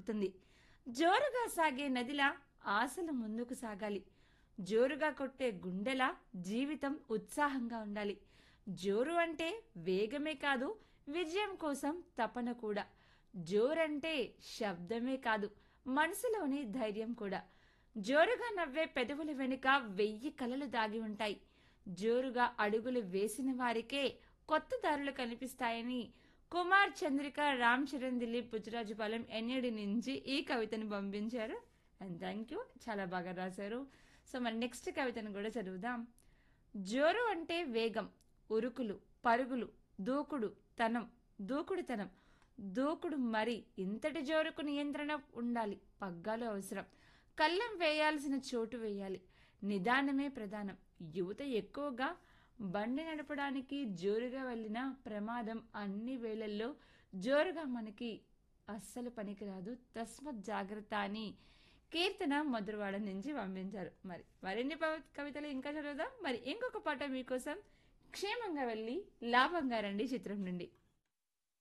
సాగుతుంది జోరుగా సాగే నదిలా ఆశలు ముందుకు సాగాలి జోరుగా కొట్టే గుండెలా జీవితం ఉత్సాహంగా ఉండాలి జోరు అంటే వేగమే కాదు విజయం కోసం తపన కూడా జోరంటే శబ్దమే కాదు మనసులోని ధైర్యం కూడా జోరుగా నవ్వే పెదవుల వెనుక వెయ్యి కలలు దాగి ఉంటాయి జోరుగా అడుగులు వేసిన వారికే కొత్త దారులు కనిపిస్తాయని కుమార్ చంద్రిక రామ్ చరణ్ దిలీప్ పుచ్చరాజుపాలెం ఎన్ఏడి నుంచి ఈ కవితను పంపించారు అండ్ థ్యాంక్ యూ చాలా బాగా రాశారు సో మరి నెక్స్ట్ కవితను కూడా చదువుదాం జోరు అంటే వేగం ఉరుకులు పరుగులు దూకుడు తనం దూకుడుతనం దూకుడు మరి ఇంతటి జోరుకు నియంత్రణ ఉండాలి పగ్గాలు అవసరం కళ్ళం వేయాల్సిన చోటు వేయాలి నిదానమే ప్రధానం యువత ఎక్కువగా బండి నడపడానికి జోరుగా వెళ్ళిన ప్రమాదం అన్ని వేళల్లో జోరుగా మనకి అస్సలు పనికిరాదు తస్మత్ జాగ్రత్త అని కీర్తన మధురవాడ నుంచి పంపించారు మరి మరిన్ని పవ- కవితలు ఇంకా చదువుదాం మరి ఇంకొక పాట మీకోసం క్షేమంగా వెళ్ళి లాభంగా రండి చిత్రం నుండి